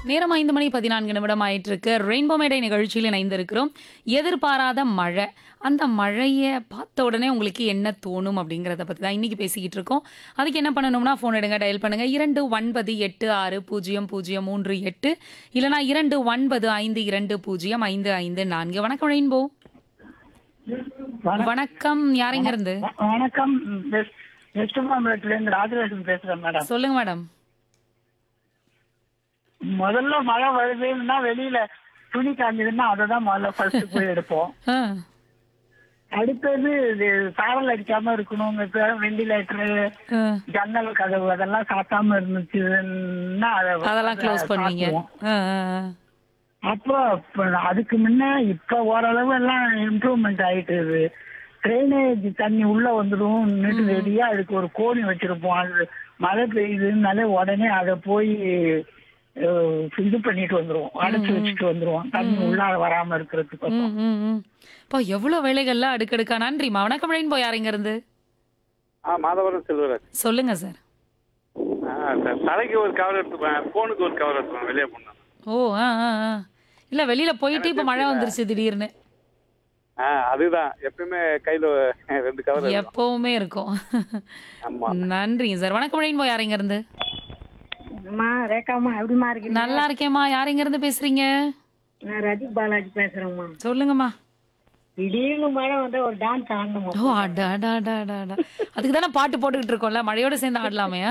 நேரம் ஐந்து மணி பதினான்கு நிமிடம் ஆயிட்டு இருக்கு ரெயின்போ மேடை நிகழ்ச்சியில் இணைந்திருக்கிறோம் எதிர்பாராத மழை அந்த மழையை பார்த்த உடனே உங்களுக்கு என்ன தோணும் அப்படிங்கிறத பற்றி தான் இன்னைக்கு பேசிக்கிட்டு இருக்கோம் அதுக்கு என்ன பண்ணணும்னா ஃபோன் எடுங்க டயல் பண்ணுங்க இரண்டு ஒன்பது எட்டு ஆறு பூஜ்ஜியம் பூஜ்ஜியம் மூன்று எட்டு இல்லைனா இரண்டு ஒன்பது ஐந்து இரண்டு பூஜ்ஜியம் ஐந்து ஐந்து நான்கு வணக்கம் ரெயின்போ வணக்கம் யாருங்க இருந்து வ- வணக்கம் வெஸ்ட் வெஸ்ட் மாம்பலத்துல இருந்து ராஜலட்சுமி பேசுறேன் மேடம் சொல்லுங்க மேடம் முதல்ல மழை வருதுன்னா வெளியில துணி காஞ்சதுன்னா அதை தான் முதல்ல ஃபர்ஸ்ட் போய் எடுப்போம் ஆ அடுத்தது இது சாரல் அடிக்காம இருக்கணுங்க வெண்டிலேட்டரு ஆ. ஜன்னல் கதவு அதெல்லாம் சாத்தாம இருந்துச்சுன்னா அதை அதெல்லாம் க்ளோஸ் பண்ணுவீங்க சாத்துவோம். ஆ, ஆ, ஆ. அப்புறம் இப்ப அதுக்கு முன்ன இப்ப ஓரளவு எல்லாம் இம்ப்ரூவ்மெண்ட் ஆயிட்டு இருக்கு ட்ரைனேஜ் தண்ணி உள்ள வந்துடும் ரெடியா அதுக்கு ஒரு கோணி வச்சிருப்போம் அது மழை பெய்யுதுனாலே உடனே அதை போய் அஹ், இது பண்ணிட்டு வந்துருவோம் அடைச்சு வச்சுட்டு வந்துருவோம் தண்ணி உள்ளார வராம இருக்கிறதுக்கு ம், ம், ம். அப்பா எவ்வளவு வேலைகள்லாம் அடுக்கடுக்கா நன்றிம்மா வணக்கம் ரெயின்போ யாருங்க இருந்து ஆ மாதவரம் செல்வராஜ் சொல்லுங்க சார் ஆ சார் தலைக்கு ஒரு கவர் எடுத்துப்பேன் ஃபோனுக்கு ஒரு கவர் எடுத்துப்பேன் வெளியே போனேன் ஓ ஆ ஆ ஆ இல்ல வெளியில போயிட்டு இப்ப மழை வந்துருச்சு திடீர்னு ஆ அதுதான் எப்பயுமே கையில் ரெண்டு கவர் எப்பவுமே இருக்கும் ஆமா நன்றிங்க சார் வணக்கம் ரெயின்போ யாருங்க இருந்து அம்மா ரேகாம்மா எப்படிமா இருக்கீங்க நல்லா இருக்கேம்மா யாருங்க இருந்து பேசுறீங்க நான் ரஜித் பாலாஜி பேசுறேம்மா சொல்லுங்கம்மா திடீர்னு மழை வந்தா ஒரு டான்ஸ் ஆடணுமா ஓ அடா அடா அடா அடா அடா. அதுக்கு தானே பாட்டு போட்டுக்கிட்டு இருக்கோம்ல மழையோட சேர்ந்து ஆடலாமே